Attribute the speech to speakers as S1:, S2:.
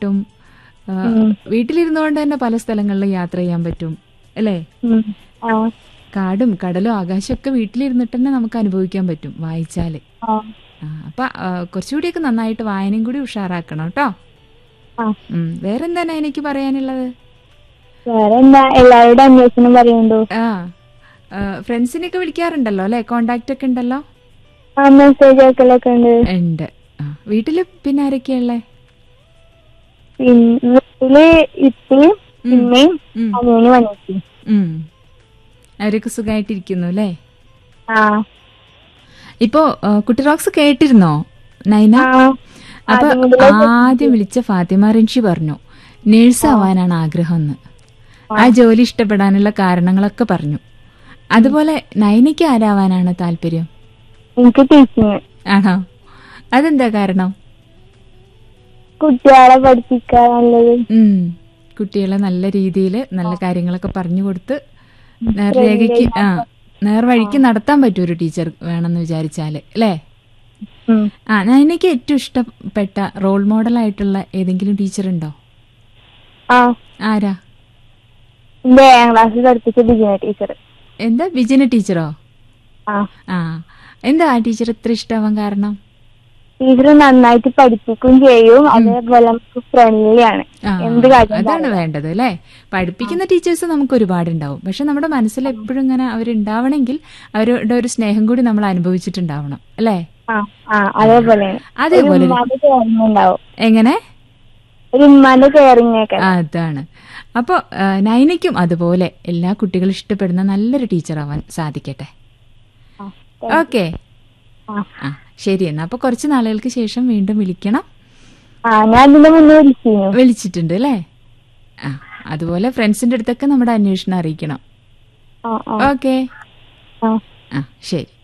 S1: പറ്റും ആ, വീട്ടിലിരുന്നുകൊണ്ട് തന്നെ പല സ്ഥലങ്ങളിലും യാത്ര ചെയ്യാൻ പറ്റും അല്ലേ
S2: ഉം. ആ
S1: കാടും കടലും ആകാശമൊക്കെ വീട്ടിലിരുന്നിട്ട് തന്നെ നമുക്ക് അനുഭവിക്കാൻ പറ്റും വായിച്ചാല്
S2: ആ
S1: ആ, അപ്പൊ ആ, കുറച്ചുകൂടിയൊക്കെ നന്നായിട്ട് വായനയും കൂടി ഉഷാറാക്കണം കേട്ടോ
S2: ആ
S1: ഉം, വേറെന്താണ് എനിക്ക് പറയാനുള്ളത്
S2: വേറെ എന്താ എല്ലാവരുടെ അന്വേഷണം പറയുന്നുണ്ടോ
S1: ആ ആ, ഫ്രണ്ട്സിനെയൊക്കെ വിളിക്കാറുണ്ടല്ലോ അല്ലെ കോണ്ടാക്ട് ഒക്കെ ഉണ്ടല്ലോ
S2: ആ മെസ്സേജ് അയക്കലൊക്കെ ഉണ്ട്
S1: ഉണ്ട് ആ, വീട്ടില് പിന്നെ ആരൊക്കെയുള്ളേ
S2: പിന്നെ വീട്ടില് ഇപ്പയും ഇമ്മയും
S1: ഉം.
S2: അനിയനും വന്നിട്ട്
S1: ഉം. അവരൊക്കെ സുഖമായിട്ടിരിക്കുന്നു അല്ലേ
S2: ആ
S1: ഇപ്പോ ആ, കുട്ടി റോക്സ് കേട്ടിരുന്നോ നൈന
S2: ആ
S1: അപ്പൊ
S2: ആദ്യം മുതലേ
S1: ആദ്യം വിളിച്ച ഫാത്തിമ റിൻഷി പറഞ്ഞു നേഴ്സ് ആവാനാണ് ആഗ്രഹം എന്ന് ആ ജോലി ഇഷ്ടപ്പെടാനുള്ള കാരണങ്ങളൊക്കെ പറഞ്ഞു അതുപോലെ നൈനയ്ക്ക് ആരാവാനാണ് താല്പര്യം
S2: എനിക്ക് ടീച്ചിങ്
S1: ആണോ അതെന്താ കാരണം
S2: കുട്ടികളെ പഠിപ്പിക്കാൻ നല്ലത്
S1: ഉം കുട്ടികളെ നല്ല രീതിയിൽ നല്ല കാര്യങ്ങളൊക്കെ പറഞ്ഞു കൊടുത്ത് നേർരേഖയ്ക്ക് ആ നേർവഴിക്ക് നടത്താൻ പറ്റും ഒരു ടീച്ചർ വേണമെന്ന് വിചാരിച്ചാല് അല്ലേ
S2: ഉം.
S1: ആ നൈനയ്ക്ക് ഏറ്റവും ഇഷ്ടപ്പെട്ട റോൾ മോഡൽ ആയിട്ടുള്ള ഏതെങ്കിലും ടീച്ചർ ഉണ്ടോ
S2: ആ
S1: ആരാ
S2: എന്റെ ഏഴാം ക്ലാസ്സിൽ പഠിപ്പിച്ച ബിജിന ടീച്ചർ
S1: എന്താ വിജന ടീച്ചറോ
S2: ആ
S1: ആ എന്താ ആ ടീച്ചർ ഇത്ര ഇഷ്ടമാവാൻ കാരണം
S2: ടീച്ചർ നന്നായിട്ട് പഠിപ്പിക്കുകയും ചെയ്യും അതേപോലെ നമുക്ക് ഫ്രണ്ട്ലി ആണ്
S1: ആ,
S2: എന്ത് കാര്യം
S1: അതാണ് വേണ്ടത് അല്ലേ പഠിപ്പിക്കുന്ന ടീച്ചേഴ്സ് നമുക്ക് ഒരുപാട് ഉണ്ടാവും പക്ഷെ നമ്മുടെ മനസ്സിൽ എപ്പോഴും ഇങ്ങനെ അവരുണ്ടാവണമെങ്കിൽ അവരുടെ ഒരു സ്നേഹം കൂടി നമ്മൾ അനുഭവിച്ചിട്ടുണ്ടാവണം അല്ലേ
S2: ആ ആ അതേപോലെ ഒരു
S1: അതേപോലെ ഒരു-
S2: ഉമ്മാന്റെ കെയറിങ് ഉണ്ടാവും
S1: എങ്ങനെ
S2: ഒരു ഉമ്മാന്റെ കെയറിങ് ഒക്കെ
S1: അതാണ് അപ്പോൾ നൈനയ്ക്കും അതുപോലെ എല്ലാ കുട്ടികളും ഇഷ്ടപ്പെടുന്ന നല്ലൊരു ടീച്ചർ ആവാൻ സാധിക്കട്ടെ
S2: ആ,
S1: ഓക്കെ
S2: ആ.
S1: ആ ശരി എന്നാ അപ്പൊ കുറച്ച് നാളുകൾക്ക് ശേഷം വീണ്ടും വിളിക്കണം
S2: ആ ഞാൻ ഇതിന്റെ മുന്നേ വിളിച്ചിരുന്നു
S1: വിളിച്ചിട്ടുണ്ട് അല്ലേ ആ അതുപോലെ ഫ്രണ്ട്സിന്റെ അടുത്തൊക്കെ നമ്മുടെ അന്വേഷണം അറിയിക്കണം
S2: ആ ആ
S1: ഓക്കെ
S2: ആ
S1: ആ ശരി